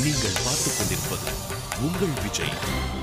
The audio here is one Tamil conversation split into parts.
நீங்கள் பார்த்துக் கொண்டிருப்பது உங்கள் விஜய்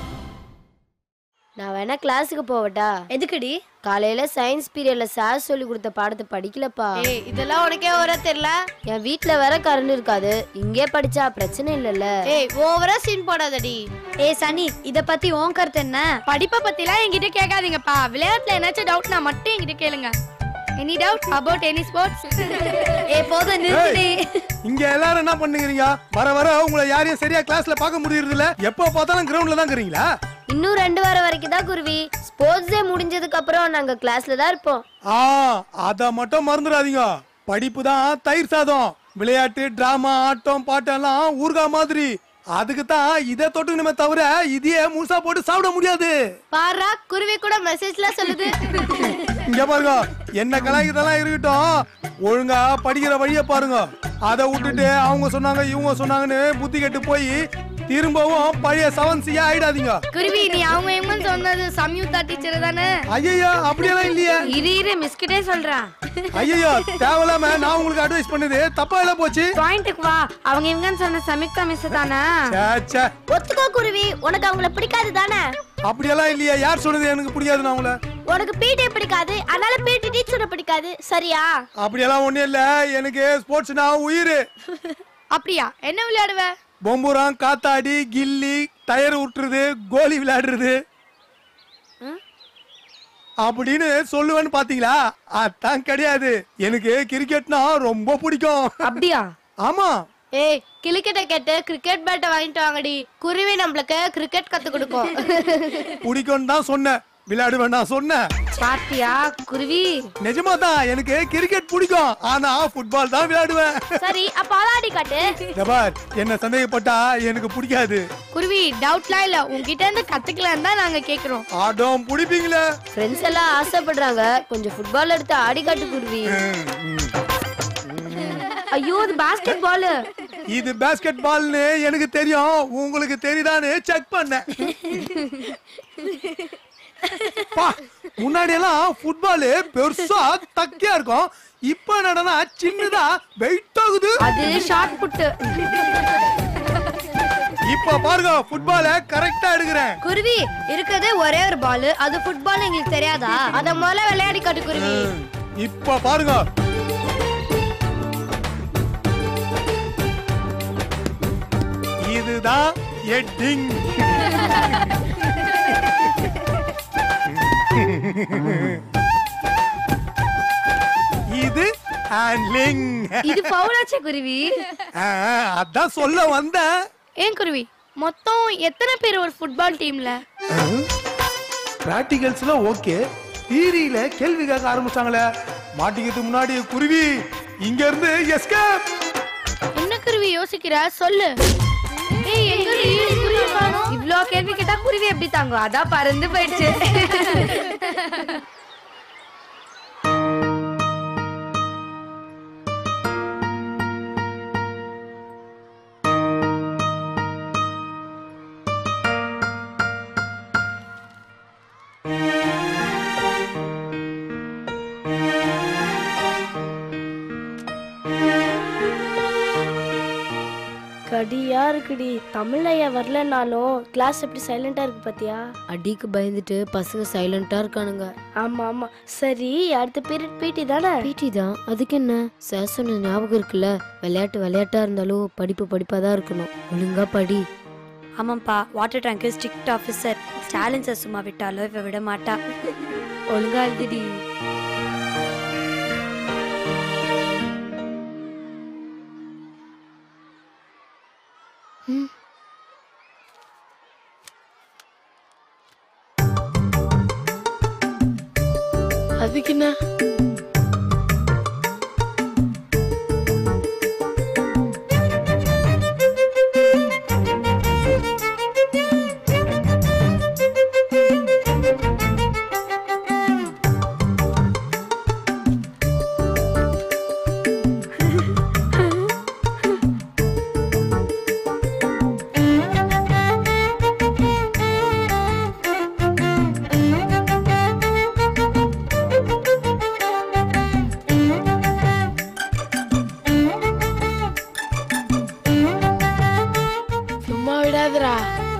நான் வேணா கிளாஸுக்கு போவட்டா எதுக்குடி காலையில சயின்ஸ் பீரியட்ல சார் சொல்லி கொடுத்த பாடத்தை படிக்கலப்பா ஏய் இதெல்லாம் உனக்கே வர தெரியல என் வீட்ல வேற கரண்ட் இருக்காது இங்கே படிச்சா பிரச்சனை இல்லைல்ல ஏய் ஓவரா சீன் போடாதடி ஏய் சனி இத பத்தி உன் கருத்து என்ன படிப்பை பத்திலாம் என்கிட்ட கேட்காதீங்கப்பா விளையாட்டுல என்னாச்சும் டவுட்னா மட்டும் என்கிட்ட கேளுங்க any doubt about any sports ஏ போதும் நிறுத்தி இங்க எல்லாரும் என்ன பண்ணுகிறீங்க வர வர உங்களை யாரையும் சரியா கிளாஸ்ல பார்க்க முடியறது இல்ல எப்போ பார்த்தாலும் கிரவுண்ட்ல தான் இருக்கிறீங்களா இன்னும் ரெண்டு வாரம் வரைக்கும் தான் குருவி ஸ்போர்ட்ஸ் டே முடிஞ்சதுக்கு அப்புறம் நாங்க கிளாஸ்ல தான் இருப்போம் ஆ அத மட்டும் மறந்துடாதீங்க படிப்பு தான் தயிர் சாதம் விளையாட்டு டிராமா ஆட்டம் பாட்டெல்லாம் ஊர்கா மாதிரி அதுக்கு தான் இதை தொட்டுக்கணுமே தவிர இதையே முழுசா போட்டு சாப்பிட முடியாது பாரா குருவி கூட மெசேஜ்ல சொல்லுது இங்க பாருங்க என்ன கலாய்க்கிறதெல்லாம் இருக்கட்டும் ஒழுங்கா படிக்கிற வழிய பாருங்க அதை விட்டுட்டு அவங்க சொன்னாங்க இவங்க சொன்னாங்கன்னு புத்தி கெட்டு போய் திரும்பவும் பழைய செவன்சியா ஆயிடாதீங்க குருவி நீ அவங்க இவங்கன்னு சொன்னது சம்யுக்தா டீச்சர் தானே ஐயோ அப்படியெல்லாம் இல்லையே இரு இரு மிஸ்கிட்டே சொல்றேன் ஐயோ தேவையில்லாம நான் உங்களுக்கு அட்வைஸ் பண்ணது தப்பா இல்ல போச்சு பாயிண்ட்டுக்கு வா அவங்க இவங்கன்னு சொன்ன சம்யுக்தா மிஸ் தானே ச்சே, ச்சே. ஒத்துக்கோ குருவி உனக்கு அவங்கள பிடிக்காது தானே அப்படியெல்லாம் இல்லையா யார் சொன்னது எனக்கு பிடிக்காது நான் உங்களை உனக்கு பிடி பிடிக்காது அதனால பிடி டீச்சரை பிடிக்காது சரியா அப்படியெல்லாம் ஒண்ணும் இல்ல எனக்கு ஸ்போர்ட்ஸ்னா உயிர் அப்படியா என்ன விளையாடுவ பொம்புரம் காத்தாடி கில்லி டயர் உருட்டுறது கோலி விளையாடுறது அப்படின்னு சொல்லுவேன்னு பாத்தீங்களா அதான் கிடையாது எனக்கு கிரிக்கெட்னா ரொம்ப பிடிக்கும் அப்படியா ஆமா ஏய் கிரிக்கெட்டை கேட்டு கிரிக்கெட் பேட்டை வாங்கிட்டு வாங்கடி குருவி நம்மளுக்கு கிரிக்கெட் கத்து கொடுக்கும் பிடிக்கும்னு தான் சொன்னேன் விளையாடுவேன் நான் சொன்னேன் பாத்தியா குருவி நிஜமா தான் எனக்கு கிரிக்கெட் பிடிக்கும் ஆனா ஃபுட்பால் தான் விளையாடுவேன் சரி அப்ப ஆளாடி காட்டு ஜபார் என்ன சந்தேகப்பட்டா எனக்கு பிடிக்காது குருவி டவுட்லாம் இல்ல உன்கிட்ட இருந்து கத்துக்கலாம் தான் நாங்க கேக்குறோம் ஆடம் பிடிப்பீங்களே ஃப்ரெண்ட்ஸ் எல்லாம் ஆசைப்படுறாங்க கொஞ்சம் ஃபுட்பால் எடுத்து ஆடி காட்டு குருவி ஐயோ அது பாஸ்கெட் பால் இது பாஸ்கெட் பால்னு எனக்கு தெரியும் உங்களுக்கு தெரியுதான்னு செக் பண்ணேன் பா, முன்னாடி எல்லாம் ஃபுட்பால் பெருசா தக்கையா இருக்கும் இப்ப என்னடா சின்னதா வெயிட் ஆகுது அது ஷார்ட் புட்டு இப்ப பாருங்க ஃபுட்பால கரெக்டா எடுக்கிறேன் குருவி இருக்கிறதே ஒரே ஒரு பால் அது ஃபுட்பால் எங்களுக்கு தெரியாதா அத முதல்ல விளையாடி காட்டு குருவி இப்ப பாருங்க இதுதான் எட்டிங் இது ஹேண்ட்லிங் இது பவுலாச்சே குருவி அதான் சொல்ல வந்தேன் ஏன் குருவி மொத்தம் எத்தனை பேர் ஒரு ஃபுட்பால் டீம்ல பிராக்டிகல்ஸ்ல ஓகே தியரியில கேள்வி கேட்க ஆரம்பிச்சாங்களே மாட்டிக்கிறதுக்கு முன்னாடி குருவி இங்க இருந்து எஸ்கேப் என்ன குருவி யோசிக்கிற சொல்லு ஏய் எங்க குருவி காணோம் இவ்ளோ கேள்வி கேட்டா குருவி எப்படி தாங்கும் அதான் பறந்து போயிடுச்சு கடியா இருக்குடி தமிழ் ஐயா வரலனாலும் கிளாஸ் எப்படி சைலண்டா இருக்கு பாத்தியா அடிக்கு பயந்துட்டு பசங்க சைலண்டா இருக்கானுங்க ஆமா ஆமா சரி அடுத்த பீரியட் பிடி தானே பிடி தான் அதுக்கு என்ன சார் சொன்ன ஞாபகம் இருக்குல்ல விளையாட்டு விளையாட்டா இருந்தாலும் படிப்பு படிப்பா தான் இருக்கணும் ஒழுங்கா படி ஆமாப்பா water tank strict officer Stalin sir சும்மா விட்டாலோ இவ விட மாட்டா ஒழுங்கா எழுதிடி அதுக்கு என்ன விடாதடா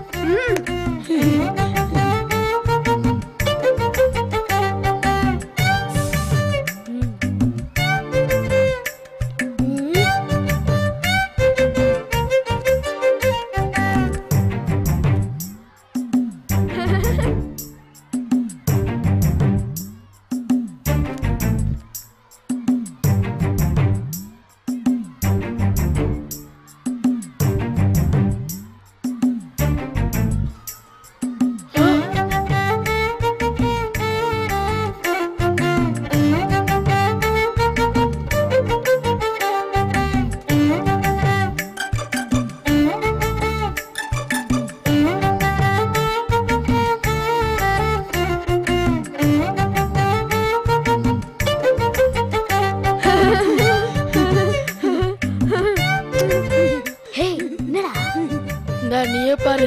இந்தா நீயே பாரு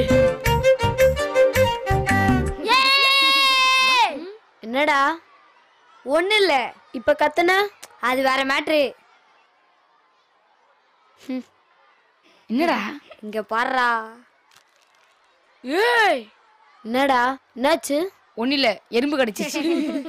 என்னடா ஒண்ணு இல்ல இப்ப கத்தன அது வேற மேட்ரு என்னடா இங்க பாருடா ஏய் என்னடா என்னாச்சு ஒண்ணு இல்ல எறும்பு கடிச்சிச்சு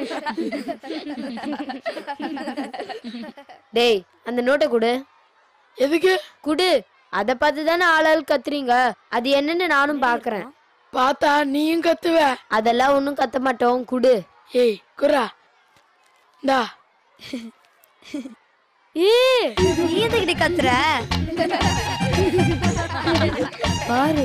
டேய் அந்த நோட்டை கொடு எதுக்கு குடு அத பார்த்து தானே ஆளாள் கத்துறீங்க அது என்னன்னு நானும் பாக்குறேன் பார்த்தா நீயும் கத்துவ அதெல்லாம் ஒண்ணும் கத்த மாட்டோம் குடு ஏய் குரா இந்தா ஏய் நீ எதுக்கிட்ட கத்துற பாரு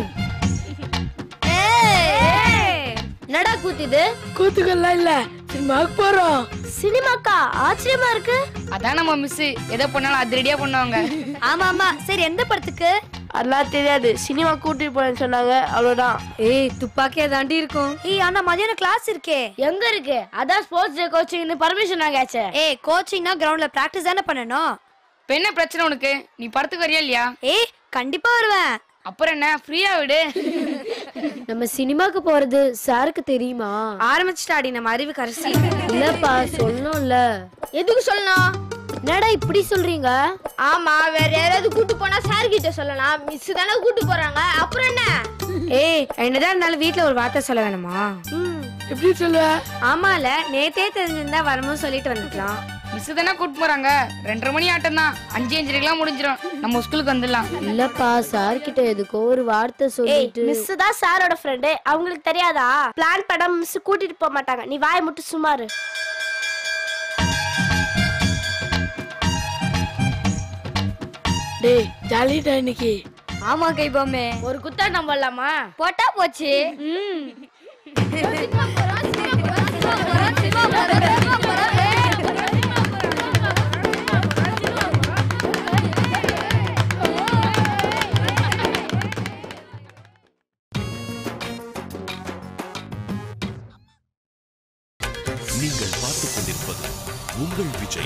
ஏய் என்னடா கூத்துது கூத்துக்கள்லாம் இல்ல சினிமாவுக்கு போறோம் சினிமாக்கா ஆச்சரியமா இருக்கு அதான் நம்ம மிஸ் எதை பண்ணாலும் அதிரடியா பண்ணுவாங்க ஆமா ஆமா சரி எந்த படத்துக்கு அதெல்லாம் தெரியாது சினிமா கூட்டிட்டு போறேன்னு சொன்னாங்க அவ்வளவுதான் ஏய் துப்பாக்கியா தாண்டி இருக்கும் ஏய் ஆனா மதியானம் கிளாஸ் இருக்கே எங்க இருக்கு அதான் ஸ்போர்ட்ஸ் டே கோச்சிங்னு பர்மிஷன் ஆகாச்சே ஏய் கோச்சிங்னா கிரவுண்ட்ல பிராக்டிஸ் தானே பண்ணணும் இப்ப என்ன பிரச்சனை உனக்கு நீ படத்துக்கு வரியா இல்லையா ஏய் கண்டிப்பா வருவேன் அப்புறம் என்ன ஃப்ரீயா விடு நம்ம சினிமாக்கு போறது சாருக்கு தெரியுமா ஆரம்பிச்சிட்டாடி நம்ம அறிவு கரசி இல்லப்பா சொல்லணும்ல எதுக்கு சொல்லணும் என்னடா இப்படி சொல்றீங்க ஆமா வேற யாராவது கூட்டு போனா சார் கிட்ட சொல்லலாம் மிஸ் தானே கூட்டு போறாங்க அப்புறம் என்ன ஏய் என்னதான் இருந்தாலும் வீட்ல ஒரு வார்த்தை சொல்ல வேணுமா எப்படி சொல்லுவ ஆமால நேத்தே தெரிஞ்சிருந்தா வரமும் சொல்லிட்டு வந்துக்கலாம் மிஸ் தானே கூட்டு போறாங்க ரெண்டரை மணி ஆட்டம் தான் அஞ்சு அஞ்சரைக்கெல்லாம் முடிஞ்சிடும் நம்ம ஸ்கூலுக்கு வந்துடலாம் இல்லப்பா சார் கிட்ட எதுக்கோ ஒரு வார்த்தை ஏய் சொல்லிட்டு மிஸ் தான் சாரோட ஃப்ரெண்டு அவங்களுக்கு தெரியாதா பிளான் படம் மிஸ் கூட்டிட்டு போக மாட்டாங்க நீ வாயை மட்டும் சுமாரு டேய் ஜாலிடா இன்னைக்கு ஆமா கைபாமே ஒரு குத்தா நம்பலாமா போட்டா போச்சு நீங்கள் பார்த்துக் கொண்டிருப்பது உங்கள் விஜய்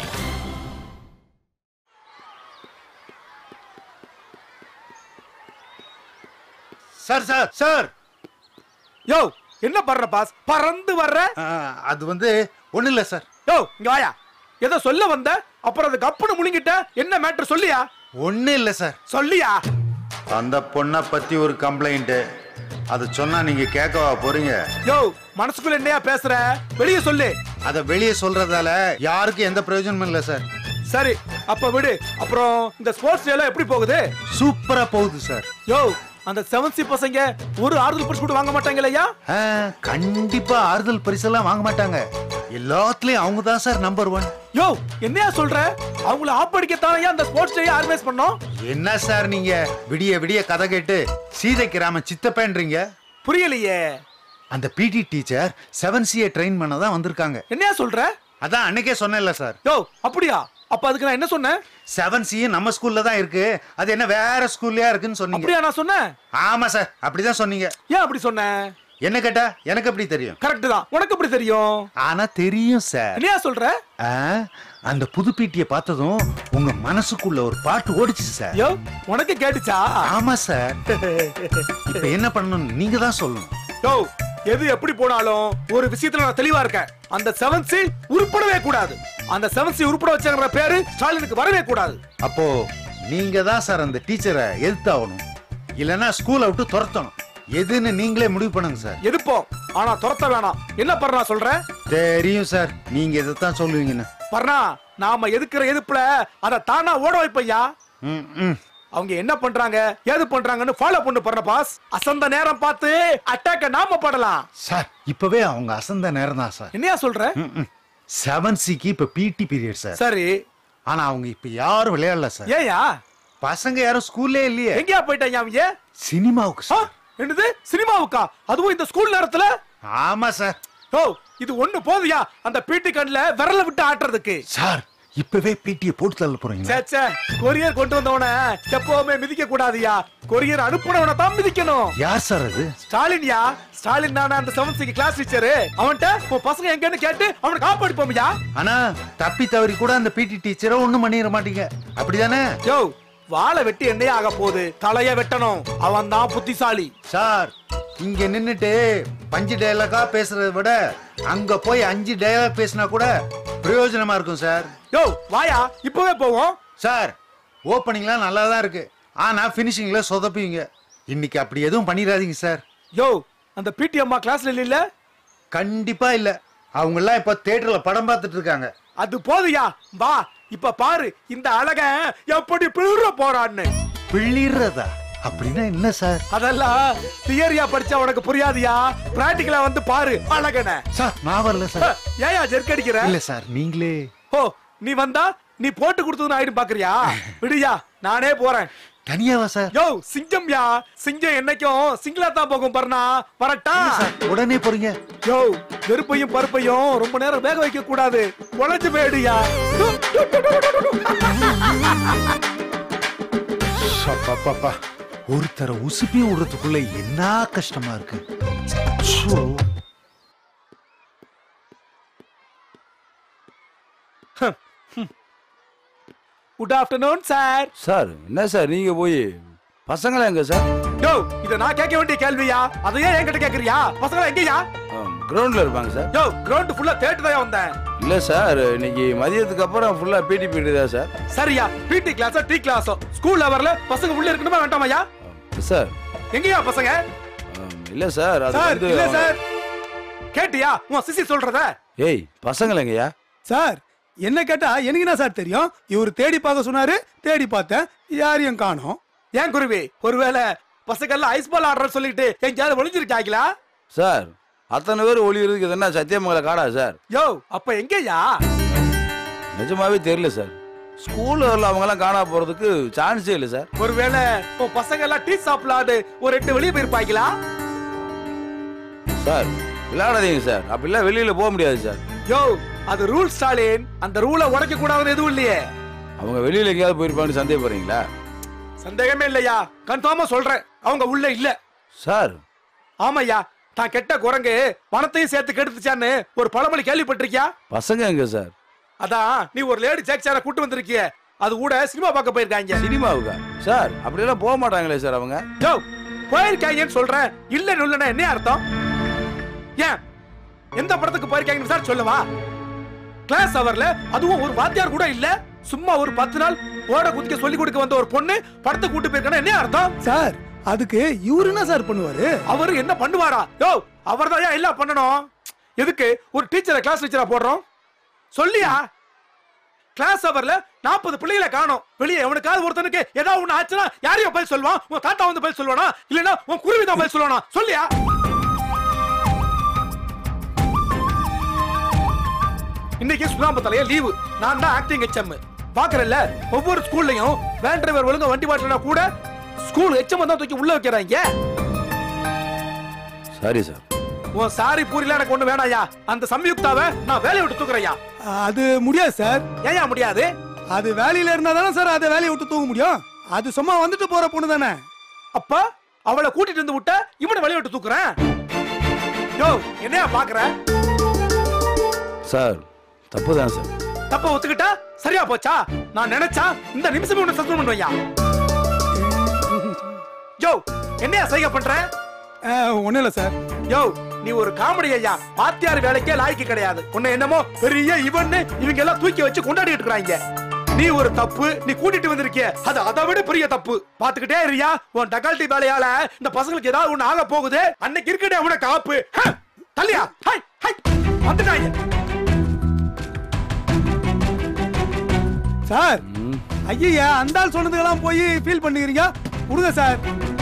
சார் சார் சார் யோ என்ன பண்ற பாஸ் பறந்து வர்ற ஆ, அது வந்து ஒண்ணு இல்ல சார் யோ இங்க வாயா ஏதோ சொல்ல வந்த அப்புறம் அது கப்புன்னு முழுங்கிட்ட என்ன மேட்டர் சொல்லியா ஒண்ணு இல்ல சார் சொல்லியா அந்த பொண்ணை பத்தி ஒரு கம்ப்ளைண்ட் அது சொன்னா நீங்க கேட்கவா போறீங்க யோ மனசுக்குள்ள என்னையா பேசுற வெளியே சொல்லு அத வெளியே சொல்றதால யாருக்கும் எந்த பிரயோஜனமும் இல்ல சார் சரி அப்ப விடு அப்புறம் இந்த ஸ்போர்ட்ஸ் டேல எப்படி போகுது சூப்பரா போகுது சார் யோ அந்த செவன் சி பசங்க ஒரு ஆறுதல் பரிசு கூட வாங்க மாட்டாங்களையா ஆ, கண்டிப்பா ஆறுதல் பரிசெல்லாம் வாங்க மாட்டாங்க எல்லாத்துலயும் அவங்க தான் சார் நம்பர் ஒன் யோ என்னையா சொல்ற அவங்கள ஆப்படிக்கத்தானயா அந்த ஸ்போர்ட்ஸ் டே ஆர்கனைஸ் பண்ணோம் என்ன சார் நீங்க விடிய விடிய கதை கேட்டு சீதைக்கு ராம சித்தப்பேன்றீங்க புரியலையே அந்த பிடி டீச்சர் செவன் சியை ட்ரெயின் பண்ண தான் வந்திருக்காங்க என்னையா சொல்ற அதான் அன்னைக்கே சொன்னேன்ல சார் யோ அப்படியா அப்ப அதுக்கு நான் என்ன சொன்னேன் செவன் சி நம்ம ஸ்கூல்ல தான் இருக்கு அது என்ன வேற ஸ்கூல்லயா இருக்குன்னு சொன்னீங்க அப்படியா நான் சொன்னேன் ஆமா சார் அப்படிதான் சொன்னீங்க ஏன் அப்படி சொன்னேன் என்ன கேட்டா எனக்கு எப்படி தெரியும் கரெக்ட் தான் உனக்கு எப்படி தெரியும் ஆனா தெரியும் சார் என்னையா சொல்ற ஆ, அந்த புது பீட்டிய பார்த்ததும் உங்க மனசுக்குள்ள ஒரு பாட்டு ஓடிச்சு சார் யோ உனக்கு கேட்டுச்சா ஆமா சார் இப்ப என்ன பண்ணணும் நீங்க தான் சொல்லணும் யோ எது எப்படி போனாலும் ஒரு விஷயத்துல நான் தெளிவா இருக்கேன் அந்த செவன் சி உருப்படவே கூடாது அந்த செவன் சி உருப்பட வச்சங்கிற பேரு ஸ்டாலினுக்கு வரவே கூடாது அப்போ நீங்க தான் சார் அந்த டீச்சரை எதிர்த்தாகணும் இல்லைன்னா ஸ்கூலை விட்டு துரத்தணும் எதுன்னு நீங்களே முடிவு பண்ணுங்க சார் எதுப்போம் ஆனா துரத்த வேணாம் என்ன பர்ணா சொல்ற தெரியும் சார் நீங்க இதைத்தான் சொல்லுவீங்கன்னு பர்ணா நாம எதுக்குற எதுப்புல அத தானா ஓட வைப்பையா ம், ம். அவங்க என்ன பண்றாங்க ஏது பண்றாங்கன்னு ஃபாலோ பண்ணு பர்ண பாஸ் அசந்த நேரம் பார்த்து அட்டாக்க நாம படலாம் சார் இப்பவே அவங்க அசந்த நேரம் தான் சார் என்னையா சொல்ற செவன் சிக்கு இப்ப பிடி பீரியட் சார் சரி ஆனா அவங்க இப்ப யாரும் விளையாடல சார் ஏயா பசங்க யாரும் ஸ்கூல்லே இல்லையே எங்கயா போயிட்டாங்க அவங்க சினிமாவுக்கு ஆ, சார் என்னது சினிமாவுக்கா அதுவும் இந்த ஸ்கூல் நேரத்துல ஆமா சார் ஓ இது ஒண்ணு போதுயா அந்த பீட்டி கண்ணுல விரல விட்டு ஆட்டுறதுக்கு சார் இப்பவே பிடியை போட்டு தள்ள போறீங்க சே சே கொரியர் கொண்டு வந்தவன எப்பவுமே மிதிக்க கூடாதுயா கொரியர் அனுப்புனவன தான் மிதிக்கணும் யார் சார் அது ஸ்டாலின்யா ஸ்டாலின் தானே அந்த செவன்த் கிளாஸ் டீச்சர் அவன்கிட்ட உன் பசங்க எங்கன்னு கேட்டு அவனை காப்பாடிப்போம்யா ஆனா தப்பி தவறி கூட அந்த பிடி டீச்சரை ஒண்ணும் பண்ணிட மாட்டீங்க அப்படிதானே யோ வாழை வெட்டி என்னையே ஆக போகுது தலைய வெட்டணும் அவன் தான் புத்திசாலி சார் இங்க நின்னுட்டு பஞ்சு டயலாகா பேசுறதை விட அங்க போய் அஞ்சு டயலாக் பேசினா கூட பிரயோஜனமா இருக்கும் சார் யோ வாயா இப்பவே போவோம் சார் ஓப்பனிங்லாம் நல்லா தான் இருக்கு ஆனா ஃபினிஷிங்ல சொதப்புவீங்க இன்னைக்கு அப்படி எதுவும் பண்ணிடாதீங்க சார் யோ அந்த பிடி அம்மா கிளாஸ்ல இல்ல கண்டிப்பா இல்ல அவங்க எல்லாம் இப்ப தியேட்டர்ல படம் பார்த்துட்டு இருக்காங்க அது போதுயா வா இப்ப பாரு இந்த அழகன் எப்படி பிளிர போறான்னு பிள்ளிடுறதா அப்படின்னா என்ன சார் அதெல்லாம் தியரியா படிச்சா உனக்கு புரியாதியா பிராக்டிகலா வந்து பாரு அழகன சார் நான் வரல சார் ஏயா ஜெர்க்கடிக்கிற இல்ல சார் நீங்களே ஓ நீ வந்தா நீ போட்டு கொடுத்ததுன்னு ஆயிடும் பாக்குறியா விடுயா நானே போறேன் தனியாவா சார் யோ சிங்கம்யா சிங்கம் என்னைக்கும் சிங்கிளா தான் போகும் பர்ணா வரட்டா சார் உடனே போறீங்க யோ வெறுப்பையும் பருப்பையும் ரொம்ப நேரம் வேக வைக்க கூடாது உழைச்சு போயிடுயா அப்பப்பப்பா ஒருத்தரை உசுப்பி விடுறதுக்குள்ள என்ன கஷ்டமா இருக்கு ச்சோ. குட் ஆஃப்டர்நூன் சார் சார் என்ன சார் நீங்க போய் பசங்களா எங்க சார் யோ இத நான் கேட்க வேண்டிய கேள்வியா அதையே என்கிட்ட கேக்குறியா பசங்க எங்கயா கிரவுண்ட்ல இருப்பாங்க சார் யோ கிரவுண்ட் ஃபுல்லா தேட்டு தான் வந்தேன் இல்ல சார் இன்னைக்கு மதியத்துக்கு அப்புறம் ஃபுல்லா பிடி பீரியட் தான் சார் சரியா பிடி கிளாஸோ டீ கிளாஸோ ஸ்கூல் ஹவர்ல பசங்க உள்ள இருக்கணுமா வேண்டாமையா சார் எங்கயா பசங்க ஆம், இல்ல சார் அது சார் வந்து இல்ல சார் கேட்டியா உன் சிசி சொல்றத ஏய் பசங்கள எங்கயா சார் என்ன கேட்டா எனக்கு என்ன சார் தெரியும் இவர் தேடி பார்க்க சொன்னாரு தேடி பார்த்தேன் யாரையும் காணோம் ஏன் குருவி ஒருவேளை பசங்க எல்லாம் ஐஸ் பால் ஆடுற சொல்லிட்டு எங்கேயாவது ஒளிஞ்சிருக்காங்களா சார் அத்தனை பேர் ஒளியறதுக்கு இது என்ன சத்தியமங்கல காடா சார் யோ அப்ப எங்கயா நிஜமாவே தெரியல சார் ஸ்கூல்ல அவங்க எல்லாம் காணா போறதுக்கு சான்ஸே இல்லை சார் ஒருவேளை உன் பசங்க எல்லாம் டீ சாப்பிடலாடு ஒரு எட்டு வெளியே போயிருப்பாங்களா சார் விளையாடாதீங்க சார் அப்படிலாம் வெளியில போக முடியாது சார் யோ அது ரூல் ஸ்டாலின் அந்த ரூலை உடைக்க கூடாதுன்னு எதுவும் இல்லையே அவங்க வெளியில எங்கேயாவது போயிருப்பாங்கன்னு சந்தேகப்படுறீங்களா சந்தேகமே இல்லையா கன்ஃபார்மா சொல்றேன் அவங்க உள்ள இல்ல சார் ஆமாய்யா தான் கெட்ட குரங்கு பணத்தையும் சேர்த்து கெடுத்துச்சான்னு ஒரு பழமொழி கேள்விப்பட்டிருக்கியா பசங்க எங்க சார் அதான் நீ ஒரு லேடி ஜாக்சார கூட்டு வந்திருக்கிய அது கூட சினிமா பார்க்க போயிருக்காங்க சினிமாவுக்கா சார் அப்படியெல்லாம் போக மாட்டாங்களே சார் அவங்க யோ போயிருக்காங்கன்னு சொல்றேன் இல்ல இல்லைன்னா என்ன அர்த்தம் ஏன் எந்த படத்துக்கு போயிருக்காங்கன்னு சார் சொல்லவா கிளாஸ் அவர்ல அதுவும் ஒரு வாத்தியார் கூட இல்ல சும்மா ஒரு பத்து நாள் ஓட குதிக்க சொல்லி கொடுக்க வந்த ஒரு பொண்ணு படத்தை கூட்டு போயிருக்கான என்ன அர்த்தம் சார் அதுக்கு இவரு என்ன சார் பண்ணுவாரு அவரு என்ன பண்ணுவாரா யோ அவர் தான் எல்லாம் பண்ணணும் எதுக்கு ஒரு டீச்சரை கிளாஸ் டீச்சரா போடுறோம் சொல்லியா கிளாஸ் அவர்ல நாற்பது பிள்ளைகளை காணோம் வெளியே எவனுக்காவது ஒருத்தனுக்கு ஏதாவது ஒண்ணு ஆச்சுன்னா யாரையும் பதில் சொல்லுவான் உன் தாத்தா வந்து பதில் சொல்லுவானா இல்லனா உன் குருவி தான் பதில் சொல்லுவானா சொல்லியா இன்னைக்கு சுனாம்ப தலைய லீவு நான் தான் ஆக்டிங் எச்எம் பாக்குறல்ல ஒவ்வொரு ஸ்கூல்லயும் வேன் டிரைவர் ஒழுங்கா வண்டி மாட்டினா கூட ஸ்கூல் எச்எம் தான் தூக்கி உள்ள வைக்கிறாங்க சாரி சார் உன் சாரி பூரில எனக்கு ஒண்ணு வேணாயா அந்த சம்யுக்தாவை நான் வேலையை விட்டு தூக்குறையா அது முடியாது சார் ஏயா முடியாது அது வேலையில இருந்தா தானே சார் அதை வேலையை விட்டு தூங்க முடியும் அது சும்மா வந்துட்டு போற பொண்ணு தானே அப்ப அவளை கூட்டிட்டு வந்து விட்ட இவனை வெளிய விட்டு தூக்குறேன் யோ என்னையா பாக்குற சார் தப்பு தான் சார் தப்ப ஒத்துக்கிட்டா சரியா போச்சா நான் நினைச்சா இந்த நிமிஷமே உன்னை சஸ்பெண்ட் பண்ணுவையா யோ என்னையா செய்ய பண்ற ஒண்ணும் இல்ல சார் யோ நீ ஒரு காமெடி ஐயா வாத்தியார் வேலைக்கே லாய்க்கு கிடையாது உன்னை என்னமோ பெரிய இவன்னு இவங்க எல்லாம் தூக்கி வச்சு கொண்டாடிட்டு இருக்காங்க நீ ஒரு தப்பு நீ கூட்டிட்டு வந்திருக்கிய அது அதை விட பெரிய தப்பு பாத்துக்கிட்டே இருக்கியா உன் டக்கால்ட்டி வேலையால இந்த பசங்களுக்கு ஏதாவது ஒண்ணு ஆக போகுது அன்னைக்கு இருக்கட்டே உனக்கு காப்பு ஹ! தள்ளியா ஹை ஹை வந்துட்டாங்க சார் ஐயா அந்த ஆள் சொன்னதுக்கெல்லாம் போய் ஃபீல் பண்ணுகிறீங்க கொடுங்க சார்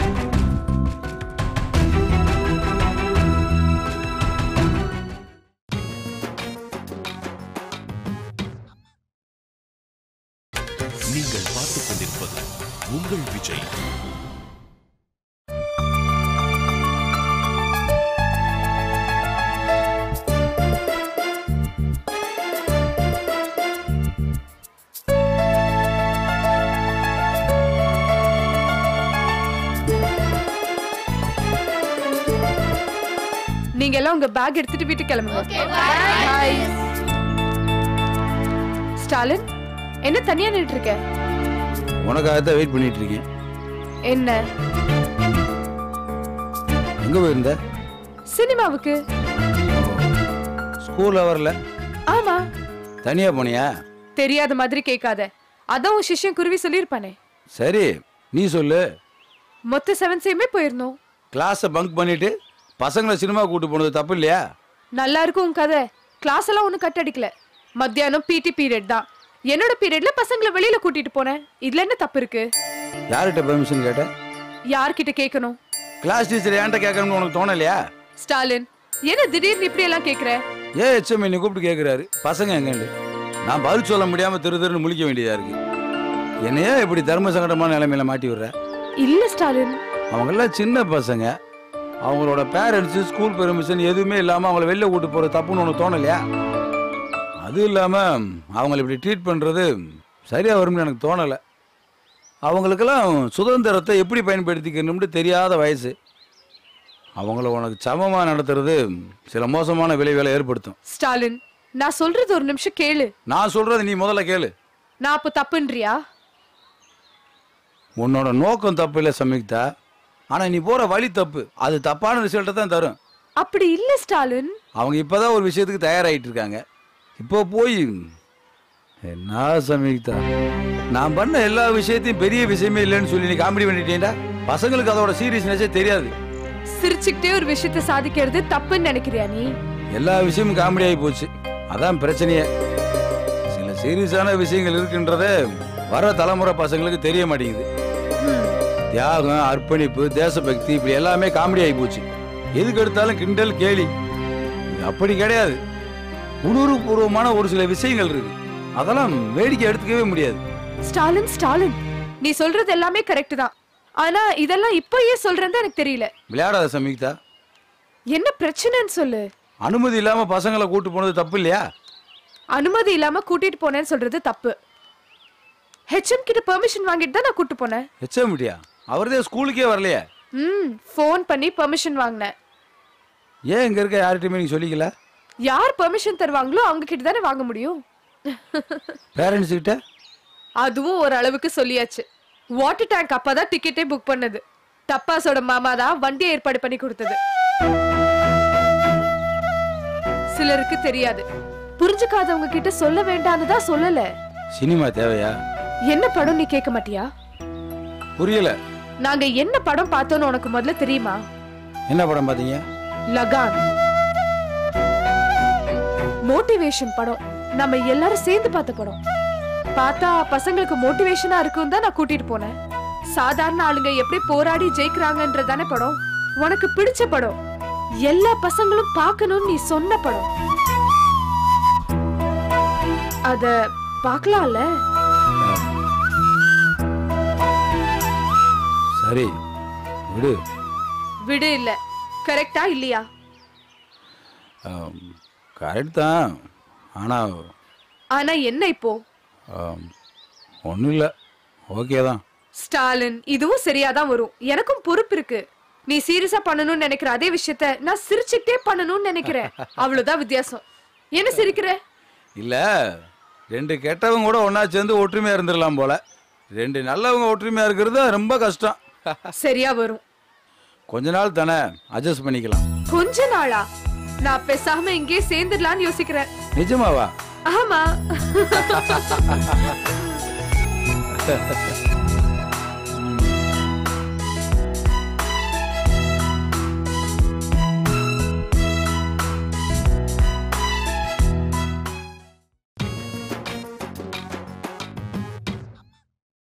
நீங்கள் பார்த்துக் கொண்டிருப்பது உங்கள் விஜய் நீங்க எல்லாம் உங்க பேக் எடுத்துட்டு வீட்டுக்கு கிளம்புங்க Bye. ஸ்டாலின் என்ன தனியா நின்னுட்டு இருக்க உனக்காக தான் வெயிட் பண்ணிட்டு இருக்கேன் என்ன எங்க போயிருந்த சினிமாவுக்கு ஸ்கூல்ல வரல ஆமா தனியா போனியா தெரியாத மாதிரி கேட்காத அதான் உன் சிஷ்யன் குருவி சொல்லியிருப்பானே சரி நீ சொல்லு மொத்த செவன்ஸையுமே போயிருந்தோம் கிளாஸை பங்க் பண்ணிட்டு பசங்களை சினிமா கூட்டு போனது தப்பு இல்லையா நல்லா இருக்கும் உன் கதை கிளாஸ் எல்லாம் ஒன்றும் கட் அடிக்கல மத்தியானம் பிடி பீரியட் தான் என்னோட பீரியட்ல பசங்களை வெளியில கூட்டிட்டு போனேன் இதுல என்ன தப்பு இருக்கு யார்கிட்ட பெர்மிஷன் கேட்ட யார்கிட்ட கேட்கணும் கிளாஸ் டீச்சர் ஏன்ட்ட கேட்கணும்னு உனக்கு தோணலையா ஸ்டாலின் என்ன திடீர்னு இப்படி எல்லாம் கேக்குற ஏன் ஹெச்எம் என்னை கூப்பிட்டு கேட்குறாரு பசங்க எங்கண்டு நான் பதில் சொல்ல முடியாம திரு திருன்னு முழிக்க வேண்டியதா இருக்கு என்னையே இப்படி தர்ம சங்கடமான நிலைமையில மாட்டி விடுற இல்ல ஸ்டாலின் அவங்கெல்லாம் சின்ன பசங்க அவங்களோட பேரண்ட்ஸு ஸ்கூல் பெர்மிஷன் எதுவுமே இல்லாமல் அவங்கள வெளில கூட்டு போகிற தப்புன்னு உனக்கு தோணலையா அதுவும் இல்லாமல் அவங்கள இப்படி ட்ரீட் பண்ணுறது சரியாக வரும்னு எனக்கு தோணலை அவங்களுக்கெல்லாம் சுதந்திரத்தை எப்படி பயன்படுத்திக்கணும்னு தெரியாத வயசு அவங்கள உனக்கு சமமாக நடத்துறது சில மோசமான விளைவுகளை ஏற்படுத்தும் ஸ்டாலின் நான் சொல்றது ஒரு நிமிஷம் கேளு நான் சொல்றது நீ முதல்ல கேளு நான் அப்ப தப்புன்றியா உன்னோட நோக்கம் தப்பு இல்லை சம்யுக்தா ஆனால் நீ போகிற வழி தப்பு அது தப்பான ரிசல்ட்டை தான் தரும் அப்படி இல்ல ஸ்டாலின் அவங்க இப்பதான் ஒரு விஷயத்துக்கு தயாராகிட்டு இருக்காங்க இப்போ போய் என்ன சமீக்தா நான் பண்ண எல்லா விஷயத்தையும் பெரிய விஷயமே இல்லைன்னு சொல்லி நீ காமெடி பண்ணிட்டேன்டா பசங்களுக்கு அதோட சீரியஸ்னஸே தெரியாது சிரிச்சுக்கிட்டே ஒரு விஷயத்த சாதிக்கிறது தப்புன்னு நினைக்கிறியா நீ எல்லா விஷயமும் காமெடி ஆகி போச்சு அதான் பிரச்சனையே சில சீரியஸான விஷயங்கள் இருக்குன்றதே வர தலைமுறை பசங்களுக்கு தெரிய மாட்டேங்குது தியாகம் அர்ப்பணிப்பு தேசபக்தி இப்படி எல்லாமே காமெடி ஆகி போச்சு எதுக்கு எடுத்தாலும் கிண்டல் கேலி இது அப்படி கிடையாது உணர்வுபூர்வமான ஒரு சில விஷயங்கள் இருக்கு அதெல்லாம் வேடிக்கை எடுத்துக்கவே முடியாது ஸ்டாலின் ஸ்டாலின் நீ சொல்றது எல்லாமே கரெக்ட் தான் ஆனா இதெல்லாம் இப்போ ஏன் சொல்றது எனக்கு தெரியல விளையாடாத சமீக்தா என்ன பிரச்சனைன்னு சொல்லு அனுமதி இல்லாம பசங்களை கூட்டு போனது தப்பு இல்லையா அனுமதி இல்லாம கூட்டிட்டு போனேன்னு சொல்றது தப்பு ஹெச்எம் கிட்ட பெர்மிஷன் வாங்கிட்டு தான் நான் கூட்டு போனேன் எச்சமிட்டியா அவர்தே ஸ்கூலுக்கே வரலையே ம் ஃபோன் பண்ணி பெர்மிஷன் வாங்கினேன் ஏன் இங்க இருக்க யார்கிட்டயுமே நீங்க சொல்லிக்கல யார் பெர்மிஷன் தருவாங்களோ அவங்க கிட்ட தானே வாங்க முடியும் பேரண்ட்ஸ் கிட்ட அதுவும் ஒரு அளவுக்கு சொல்லியாச்சு வாட்டர் டேங்க் அப்பதான் டிக்கெட்டே புக் பண்ணது டப்பாஸோட மாமா தான் வண்டி ஏற்பாடு பண்ணி கொடுத்தது சிலருக்கு தெரியாது புரிஞ்சுக்காதவங்க கிட்ட சொல்ல வேண்டாம்னு தான் சொல்லல சினிமா தேவையா என்ன படம் நீ கேட்க மாட்டியா புரியல நாங்க என்ன படம் பார்த்தோம்னு உனக்கு முதல்ல தெரியுமா என்ன படம் பாத்தீங்க லகான் மோட்டிவேஷன் படம் நம்ம எல்லாரும் சேர்ந்து பார்த்த படம் பார்த்தா பசங்களுக்கு மோட்டிவேஷனா இருக்கும் தான் நான் கூட்டிட்டு போனேன் சாதாரண ஆளுங்க எப்படி போராடி ஜெயிக்கிறாங்கன்றதானே படம் உனக்கு பிடிச்ச படம் எல்லா பசங்களும் பார்க்கணும்னு நீ சொன்ன படம் அத பார்க்கலாம்ல சரி விடு விடு இல்ல கரெக்டா இல்லையா கரெக்ட் தான் ஆனா ஆனா என்ன இப்போ ஒன்றும் இல்லை ஓகே தான் ஸ்டாலின் இதுவும் சரியா தான் வரும் எனக்கும் பொறுப்பு இருக்கு நீ சீரியஸா பண்ணணும்னு நினைக்கிற அதே விஷயத்த நான் சிரிச்சுக்கிட்டே பண்ணணும்னு நினைக்கிறேன் அவ்வளவுதான் வித்தியாசம் என்ன சிரிக்கிற இல்லை ரெண்டு கெட்டவங்க கூட ஒன்றா சேர்ந்து ஒற்றுமையாக இருந்துடலாம் போல ரெண்டு நல்லவங்க ஒற்றுமையாக இருக்கிறது ரொம்ப கஷ்டம் சரியா வரும் கொஞ்ச நாள் தானே அட்ஜஸ்ட் பண்ணிக்கலாம் கொஞ்ச நாளா நான் பேசாம இங்கே சேர்ந்துடலாம்னு யோசிக்கிறேன் நிஜமாவா ஆமா சார்